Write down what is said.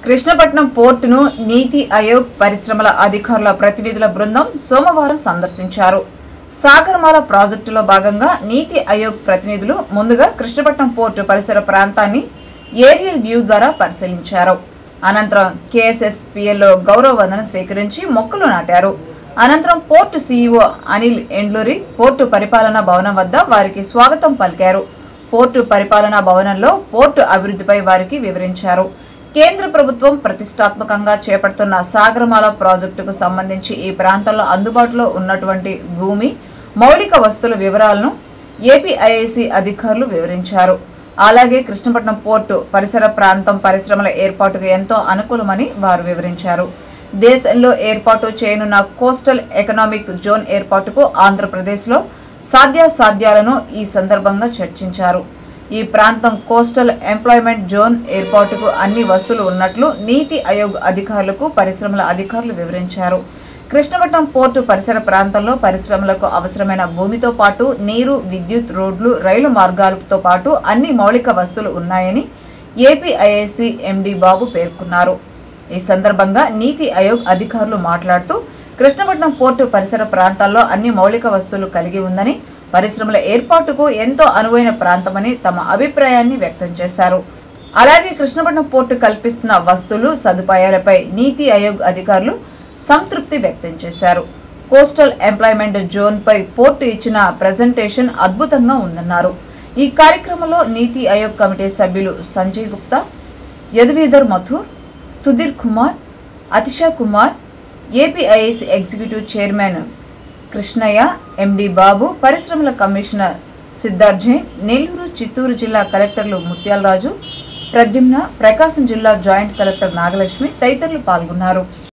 కృష్ణపట్నం పోర్టును నీతి ఆయోగ్ పరిశ్రమల అధికారుల ప్రతినిధుల బృందం సోమవారం సందర్శించారు సాగరమాల ప్రాజెక్టులో భాగంగా నీతి ఆయోగ్ ప్రతినిధులు ముందుగా కృష్ణపట్నం పోర్టు పరిసర ప్రాంతాన్ని ఏరియల్ వ్యూ ద్వారా పరిశీలించారు అనంతరం కేఎస్ఎస్పిఎల్లో గౌరవ వందన స్వీకరించి మొక్కలు నాటారు అనంతరం port CEO Anil Endluri port పరిపాలనా భవనం వద్ద వారికి స్వాగతం పలికారు పోర్టు పరిపాలనా భవనంలో పోర్టు అభివృద్ధిపై వారికి వివరించారు కేంద్ర ప్రభుత్వం ప్రతిష్టాత్మకంగా చేపడుతున్న సాగరమాల ప్రాజెక్టుకు సంబంధించి ఈ ప్రాంతంలో అందుబాటులో ఉన్నటువంటి భూమి మౌలిక వస్తువుల వివరాలను ఏపీఐఐసి అధికారులు వివరించారు అలాగే కృష్ణపట్నం పోర్టు పరిసర ప్రాంతం పరిశ్రమల ఏర్పాటుకు ఎంతో అనుకూలమని వారు వివరించారు దేశంలో ఏర్పాటు చేయనున్న కోస్టల్ ఎకనామిక్ జోన్ ఏర్పాటుకు ఆంధ్రప్రదేశ్లో సాధ్యాసాధ్యాలను ఈ సందర్భంగా చర్చించారు ఈ ప్రాంతం కోస్టల్ ఎంప్లాయ్మెంట్ జోన్ ఏర్పాటుకు అన్ని వస్తువులు ఉన్నట్లు నీతి ఆయోగ్ అధికారులకు పరిశ్రమల అధికారులు వివరించారు కృష్ణపట్నం పోర్టు పరిసర ప్రాంతంలో పరిశ్రమలకు అవసరమైన భూమితో పాటు నీరు విద్యుత్ రోడ్లు రైలు మార్గాలతో పాటు అన్ని మౌలిక వస్తువులు ఉన్నాయని ఏపీఐఐసి ఎండి బాబు పేర్కొన్నారు ఈ సందర్భంగా నీతి ఆయోగ్ అధికారులు మాట్లాడుతూ కృష్ణపట్నం పోర్టు పరిసర ప్రాంతాల్లో అన్ని మౌలిక వస్తువులు కలిగి ఉందని పరిశ్రమల ఏర్పాటుకు ఎంతో అనువైన ప్రాంతమని తమ అభిప్రాయాన్ని వ్యక్తం చేశారు అలాగే కృష్ణపట్నం పోర్టు కల్పిస్తున్న వస్తువులు సదుపాయాలపై నీతి ఆయోగ్ అధికారులు సంతృప్తి వ్యక్తం చేశారు కోస్టల్ ఎంప్లాయ్మెంట్ జోన్ పై పోర్టు ఇచ్చిన ప్రజెంటేషన్ అద్భుతంగా ఉందన్నారు ఈ కార్యక్రమంలో నీతి ఆయోగ్ కమిటీ సభ్యులు Sanjay Gupta Yaduveedhar Mathur Sudhir Kumar Atisha Kumar APIS executive chairman Krishnaiah MD Babu పరిశ్రమల కమిషనర్ సిద్ధార్థ్ జైన్ నెల్లూరు చిత్తూరు జిల్లా కలెక్టర్లు ముత్యాలరాజు ప్రద్యుమ్న ప్రకాశం జిల్లా జాయింట్ కలెక్టర్ నాగలక్ష్మి తదితరులు పాల్గొన్నారు